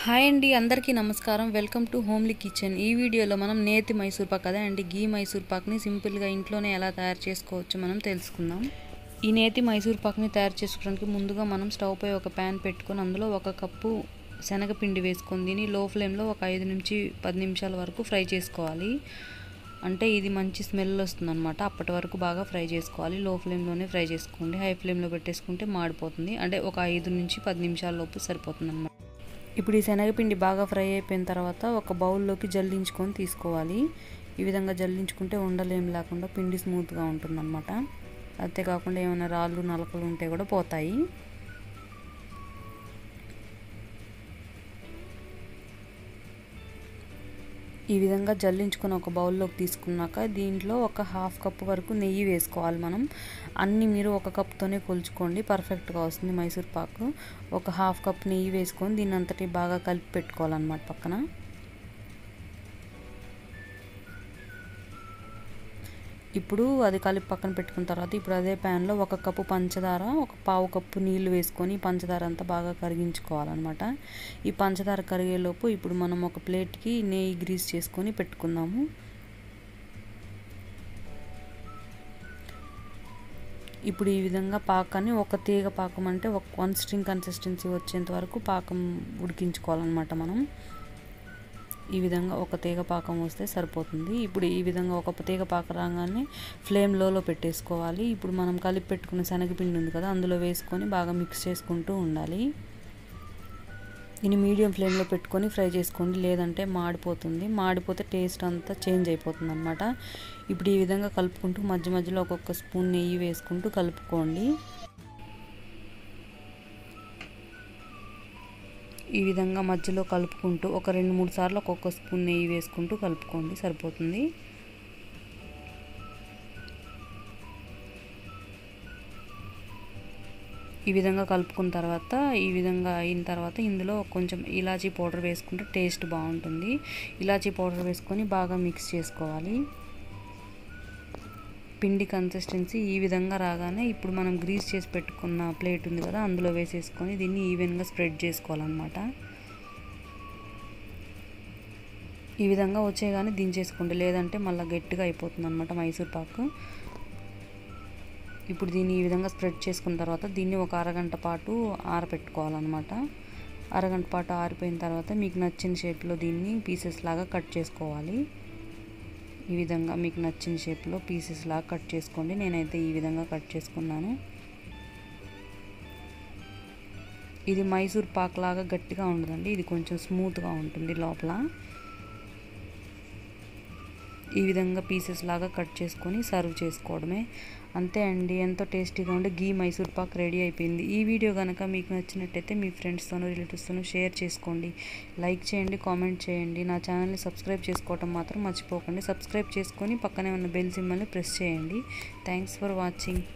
hi అండి అందరికీ నమస్కారం వెల్కమ్ టు హోమ్లీ కిచెన్ ఈ వీడియోలో మనం నేతి మైసూర్ పాక్ అదే అండి గీ మైసూర్ పాక్ని సింపుల్గా ఇంట్లోనే ఎలా తయారు చేసుకోవచ్చో మనం తెలుసుకుందాం ఈ నేతి మైసూర్ పాక్ని తయారు చేసుకోవడానికి ముందుగా మనం స్టవ్ పై ఒక ప్యాన్ పెట్టుకొని అందులో ఒక కప్పు శనగపిండి వేసుకొని దీన్ని లో ఫ్లేమ్లో ఒక ఐదు నుంచి పది నిమిషాల వరకు ఫ్రై చేసుకోవాలి అంటే ఇది మంచి స్మెల్ వస్తుంది అనమాట అప్పటి వరకు బాగా ఫ్రై చేసుకోవాలి లో ఫ్లేమ్లోనే ఫ్రై చేసుకోండి హై ఫ్లేమ్లో పెట్టేసుకుంటే మాడిపోతుంది అంటే ఒక ఐదు నుంచి పది నిమిషాల లోపు సరిపోతుంది అనమాట ఇప్పుడు ఈ శనగపిండి బాగా ఫ్రై అయిపోయిన తర్వాత ఒక బౌల్లోకి జల్లించుకొని తీసుకోవాలి ఈ విధంగా జల్లించుకుంటే ఉండలేం లేకుండా పిండి స్మూత్గా ఉంటుందన్నమాట అంతేకాకుండా ఏమైనా రాళ్ళు నలకలు ఉంటే కూడా పోతాయి ఈ విధంగా జల్లించుకొని ఒక బౌల్లోకి తీసుకున్నాక దీంట్లో ఒక హాఫ్ కప్ వరకు నెయ్యి వేసుకోవాలి మనం అన్నీ మీరు ఒక కప్తోనే కొలుచుకోండి పర్ఫెక్ట్గా వస్తుంది మైసూర్ పాకు ఒక హాఫ్ కప్ నెయ్యి వేసుకొని దీన్ని అంతటి బాగా కలిపి పెట్టుకోవాలన్నమాట పక్కన ఇప్పుడు అది కలిపి పక్కన పెట్టుకున్న తర్వాత ఇప్పుడు అదే ప్యాన్లో ఒక కప్పు పంచదార ఒక పావు కప్పు నీళ్లు వేసుకొని పంచదార అంతా బాగా కరిగించుకోవాలన్నమాట ఈ పంచదార కరిగేలోపు ఇప్పుడు మనం ఒక ప్లేట్కి నెయ్యి గ్రీస్ చేసుకొని పెట్టుకుందాము ఇప్పుడు ఈ విధంగా పాకాన్ని ఒక తీగ పాకం అంటే ఒక వన్ స్ట్రింగ్ కన్సిస్టెన్సీ వచ్చేంత వరకు పాకం ఉడికించుకోవాలన్నమాట మనం ఈ విధంగా ఒక తీగ పాకం వస్తే సరిపోతుంది ఇప్పుడు ఈ విధంగా ఒక తీగ పాక రాగానే ఫ్లేమ్ లోలో పెట్టేసుకోవాలి ఇప్పుడు మనం కలిపి పెట్టుకున్న శనగపిండి ఉంది కదా అందులో వేసుకొని బాగా మిక్స్ చేసుకుంటూ ఉండాలి దీన్ని మీడియం ఫ్లేమ్లో పెట్టుకొని ఫ్రై చేసుకోండి లేదంటే మాడిపోతుంది మాడిపోతే టేస్ట్ అంతా చేంజ్ అయిపోతుంది అనమాట ఇప్పుడు ఈ విధంగా కలుపుకుంటూ మధ్య మధ్యలో ఒక్కొక్క స్పూన్ నెయ్యి వేసుకుంటూ కలుపుకోండి ఈ విధంగా మధ్యలో కలుపుకుంటూ ఒక రెండు మూడు సార్లు ఒక్కొక్క స్పూన్ నెయ్యి వేసుకుంటూ కలుపుకోండి సరిపోతుంది ఈ విధంగా కలుపుకున్న తర్వాత ఈ విధంగా అయిన తర్వాత ఇందులో కొంచెం ఇలాచీ పౌడర్ వేసుకుంటే టేస్ట్ బాగుంటుంది ఇలాచీ పౌడర్ వేసుకొని బాగా మిక్స్ చేసుకోవాలి పిండి కన్సిస్టెన్సీ ఈ విధంగా రాగానే ఇప్పుడు మనం గ్రీస్ చేసి పెట్టుకున్న ప్లేట్ ఉంది కదా అందులో వేసేసుకొని దీన్ని ఈవెన్గా స్ప్రెడ్ చేసుకోవాలన్నమాట ఈ విధంగా వచ్చే కానీ దించేసుకోండి లేదంటే మళ్ళీ గట్టిగా అయిపోతుంది అనమాట మైసూర్ పాకు ఇప్పుడు దీన్ని ఈ విధంగా స్ప్రెడ్ చేసుకున్న తర్వాత దీన్ని ఒక అరగంట పాటు ఆరబెట్టుకోవాలన్నమాట అరగంట పాటు ఆరిపోయిన తర్వాత మీకు నచ్చిన షేప్లో దీన్ని పీసెస్ లాగా కట్ చేసుకోవాలి ఈ విధంగా మీకు నచ్చిన షేప్లో పీసెస్ లాగా కట్ చేసుకోండి నేనైతే ఈ విధంగా కట్ చేసుకున్నాను ఇది మైసూర్ పాక్ లాగా గట్టిగా ఉండదండి ఇది కొంచెం స్మూత్గా ఉంటుంది లోపల ఈ విధంగా పీసెస్ లాగా కట్ చేసుకొని సర్వ్ చేసుకోవడమే అంతే అండి ఎంతో టేస్టీగా ఉండే గీ మైసూర్ పాక్ రెడీ అయిపోయింది ఈ వీడియో కనుక మీకు నచ్చినట్టయితే మీ ఫ్రెండ్స్తోనూ రిలేటివ్స్తోనూ షేర్ చేసుకోండి లైక్ చేయండి కామెంట్ చేయండి నా ఛానల్ని సబ్స్క్రైబ్ చేసుకోవటం మాత్రం మర్చిపోకండి సబ్స్క్రైబ్ చేసుకొని పక్కనే ఉన్న బెల్ సింబల్ని ప్రెస్ చేయండి థ్యాంక్స్ ఫర్ వాచింగ్